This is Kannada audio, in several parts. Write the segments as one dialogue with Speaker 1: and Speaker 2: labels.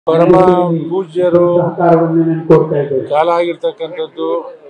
Speaker 1: ಪರಮ ಪೂಜ್ಯರು
Speaker 2: ಸಹಕಾರವನ್ನು ನಾನು ಕೊಡ್ತಾ ಇದ್ದೇವೆ
Speaker 1: ಕಾಲ ಆಗಿರ್ತಕ್ಕಂಥದ್ದು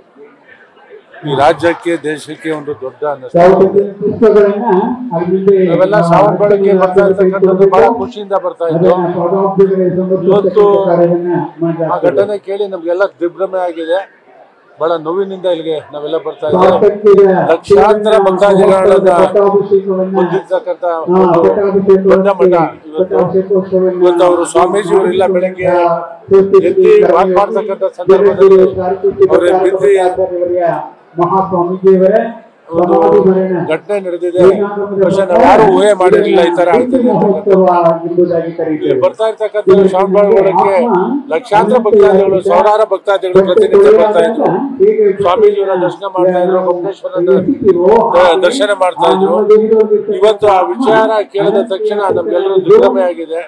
Speaker 1: ಈ ರಾಜ್ಯಕ್ಕೆ ದೇಶಕ್ಕೆ ಒಂದು ದೊಡ್ಡ ನಷ್ಟ
Speaker 2: ಯಾವುದೇ ಪುಸ್ತಕಗಳನ್ನ ಅದ್ರ ಮುಂದೆ
Speaker 1: ನಾವೆಲ್ಲ ಸಾವನ್ ಬಳಕೆ ಬರ್ತಾ ಇರ್ತಕ್ಕಂಥದ್ದು ಬಹಳ ಖುಷಿಯಿಂದ ಬರ್ತಾ ಇದ್ದು
Speaker 2: ಅದನ್ನ ಪದಾರ್ಥಗಳಿಗೆ
Speaker 1: ಇವತ್ತು
Speaker 2: ಸಂಬಂಧಪಟ್ಟ ಕಾರ್ಯವನ್ನ ಮಾಡ್ತಾ
Speaker 1: ಆ
Speaker 2: ಇದ್ದೇವೆ.
Speaker 1: ಘಟನೆ ಕೇಳಿ ನಮ್ಗೆಲ್ಲ ದಿಗ್ಭ್ರಮೆ ಆಗಿದೆ ಬಹಳ ನೋವಿನಿಂದ ಇಲ್ಲಿಗೆ ನಾವೆಲ್ಲ ಬರ್ತಾ ಇದ್ದೇವೆ
Speaker 2: ಸ್ವಾತಂತ್ರ್ಯದ
Speaker 1: ಲಕ್ಷಾಂತರ ಭಕ್ತಾದಿಗಳನ್ನ
Speaker 2: ಪಟ್ಟಾಭಿಷೇಕವನ್ನ
Speaker 1: ಹೊಂದಿರ್ತಕ್ಕಂಥ
Speaker 2: ಆ,
Speaker 1: ಒಂದು
Speaker 2: ಪಟ್ಟಾಭಿಷೇಕ
Speaker 1: ದೊಡ್ಡ ಮಠ ಇವತ್ತು
Speaker 2: ಪಟ್ಟಾಭಿಷೇಕೋತ್ಸವವನ್ನ
Speaker 1: ಇವತ್ತು ಅವರು ಸ್ವಾಮೀಜಿಯವರೆಲ್ಲ ಬೆಳಗ್ಗೆ
Speaker 2: ಸೃಷ್ಟಿಸಿ
Speaker 1: ಎದ್ದು ಮಾತನಾಡ್ತಕ್ಕಂಥ ಸಂದರ್ಭದಲ್ಲಿ ಅವ್ರು ಎದ್ದು
Speaker 2: ಮಹಾಸ್ವಾಮೀಜಿಯವರ
Speaker 1: ಒಂದು
Speaker 2: ಸಮಾಧಿ ಮರಣ
Speaker 1: ಘಟನೆ ನಡೆದಿದೆ ಬಹುಶಃ ನಾವು ಯಾರು ಊಹೆ ಮಾಡಿರಲಿಲ್ಲ ಈ ತರ ಆಗ್ತದೆ ಅಂತ.
Speaker 2: ಮಹೋತ್ಸವ ಎಂಬುದಾಗಿ ಕರೀತೇವೆ
Speaker 1: ಬರ್ತಾ ಇರ್ತಕ್ಕಂಥ ಶ್ರವಣಬೆಳಗೊಳಕ್ಕೆ ಲಕ್ಷಾಂತರ ಭಕ್ತಾದಿಗಳು ಸಾವಿರಾರು ಭಕ್ತಾದಿಗಳು ಪ್ರತಿನಿತ್ಯ ಬರ್ತಾ ಇದ್ರು ಸ್ವಾಮೀಜಿಯವರ ದರ್ಶನ ಮಾಡ್ತಾ ಇದ್ರು ಬೊಮ್ಮನೇಶ್ವರನ ದ- ದರ್ಶನ ಮಾಡ್ತಾ ಇದ್ರು ಇವತ್ತು ಆ ವಿಚಾರ ಕೇಳಿದ ತಕ್ಷಣ ನಮ್ಗೆಲ್ಲರೂ ದಿಗ್ಭ್ರಮೆ ಆಗಿದೆ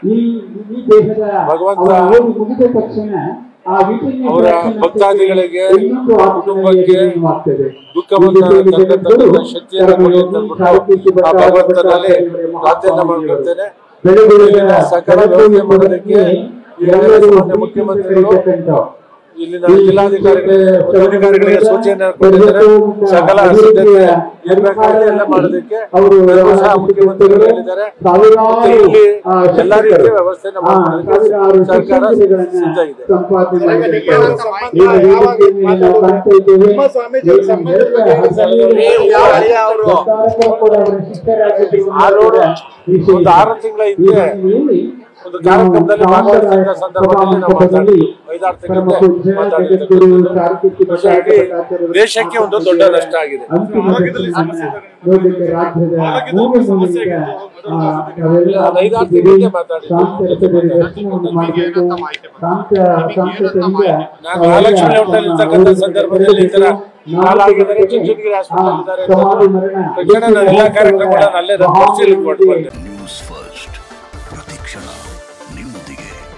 Speaker 1: ಭಗವಂತ
Speaker 2: ಮುಗಿದ ತಕ್ಷಣ ಆ ವಿಭಿನ್ನ
Speaker 1: ಅವರ
Speaker 2: ದರ್ಶನಕ್ಕೆ
Speaker 1: ಭಕ್ತಾದಿಗಳಿಗೆ
Speaker 2: ಇನ್ನೊಂದು
Speaker 1: ಕುಟುಂಬಕ್ಕೆ
Speaker 2: ಆತ್ಮೀಯತೆ
Speaker 1: ದುಃಖವನ್ನ ತಕ್ಕಂಥ ಶಕ್ತಿಯನ್ನು ಕೊಡಿ ಅಂತ ಅಂದ್ಬಿಟ್ಟು ಆ ಭಗವಂತನಲ್ಲಿ ಪ್ರಾರ್ಥನೆ ಮಾಡ್ಕೊಳ್ತೇನೆ ಇಲ್ಲಿನ ಸಕಲ ವ್ಯವಸ್ಥೆ ಮಾಡೋದಕ್ಕೆ ಈಗಾಗಲೇ ಮಾನ್ಯ ಮುಖ್ಯಮಂತ್ರಿಗಳು ಇಲ್ಲಿನ ಜಿಲ್ಲಾಧಿಕಾರಿಗಳಿಗೆ ಅಧಿಕಾರಿಗಳಿಗೆ ಸೂಚನೆ ಕೊಟ್ಟಿದ್ದಾರೆ ಸಕಲ ಸಿದ್ಧತೆ ಇರ್ಬೇಕಾದ್ರೆ ಎಲ್ಲ ಮಾಡೋದಕ್ಕೆ
Speaker 2: ಅವರು
Speaker 1: ಎಲ್ಲರೂ ಸಹ ಮುಖ್ಯಮಂತ್ರಿಗಳು ಹೇಳಿದ್ದಾರೆ ಮತ್ತೆ ಇಲ್ಲಿ ಎಲ್ಲಾ ರೀತಿಯ ವ್ಯವಸ್ಥೆನ ಮಾಡೋದಕ್ಕೆ ಸರ್ಕಾರ ಸಿದ್ಧ ಇದೆ
Speaker 2: ಸಂಪಾದನೆ
Speaker 3: ಈಗ
Speaker 2: ಮಾಡಿದ್ದಾರೆ.
Speaker 3: ನಿಮ್ಮ
Speaker 2: ಈ
Speaker 3: ಸಂಬಂಧ
Speaker 2: ವೇದಿಕೆಯಲ್ಲಿ ನಾವು ಕಾಣ್ತಾ ಇದ್ದೇವೆ.
Speaker 3: ನಿಮ್ಮ ಸ್ವಾಮೀಜಿಯವರ
Speaker 2: ಈ
Speaker 3: ಸಂಬಂಧದ
Speaker 2: ಎಲ್ಲ
Speaker 3: ಬಗ್ಗೆ
Speaker 2: ಹಸಳೆಯ
Speaker 3: ನೀವು ಯಾವ ಹಳ್ಳಿಯ ಅವರು?
Speaker 2: ಸರ್ಕಾರಕ್ಕೂ ಕೂಡ ಅವರ ಶಿಷ್ಯರಾಗಿದ್ದು
Speaker 1: ಆ ರೋಡ್
Speaker 2: ವಿಷಯ
Speaker 1: ಒಂದು ಆರು ತಿಂಗಳ ಹಿಂದೆ
Speaker 2: ಇಲ್ಲಿ
Speaker 1: ಒಂದು ಕಾರ್ಯಕ್ರಮದಲ್ಲಿ ಭಾಗವಹಿಸಿದ ಸಂದರ್ಭದಲ್ಲಿ ನಾವು ಮಾತಾಡಿದ್ವಿ ಐದಾರು ತಿಂಗಳ ಹಿಂದೆ ಮಾತಾಡಿರ್ತಕ್ಕಂಥದ್ದು ಬಹುಶಃ ಇಡೀ ದೇಶಕ್ಕೆ ಒಂದು ದೊಡ್ಡ ನಷ್ಟ ಆಗಿದೆ
Speaker 2: ನೋಡ್ಲಿಕ್ಕೆ ರಾಜ್ಯದ ಮೂಲೆ ಮೂಲೆಯಿಂದ ಆ, ನಾವೆಲ್ಲ
Speaker 1: ನಾನು ಐದಾರು ತಿಂಗಳ ಹಿಂದೆ ಮಾತಾಡಿದ್ದೆ.
Speaker 2: ಶಾಂತತೆಯ ದರ್ಶನವನ್ನು ಮಾಡಬೇಕು ಶಾಂತ ಶಾಂತತೆಯಿಂದ
Speaker 1: ನಾನು ಮಹಾಲಕ್ಷ್ಮಿ ಲೇಔಟಲ್ಲಿ ಇರ್ತಕ್ಕಂಥ ಸಂದರ್ಭದಲ್ಲಿ ಈ ತರ ಹಾಲಾಗಿದ್ದಾರೆ ಚುಂಚನಗಿರಿ ಹಾಸ್ಪಿಟಲ್ ಇದ್ದಾರೆ ಅಂತ
Speaker 2: ಸಮಾಧಿ ಮರಣ
Speaker 1: ತಕ್ಷಣ ನಾನು ಎಲ್ಲಾ ಕಾರ್ಯಕ್ರಮಗಳನ್ನ ಅಲ್ಲೇ ರದ್ದು ಮಾಡಿಸಿ ಇಲ್ಲಿ ಕೊಟ್ಟು ಬಂದೆ
Speaker 4: ನ್ಯೂಸ್ ಫಸ್ಟ್ ಪ್ರತಿಕ್ಷಣ ನಿಮ್ಮೊಂದಿಗೆ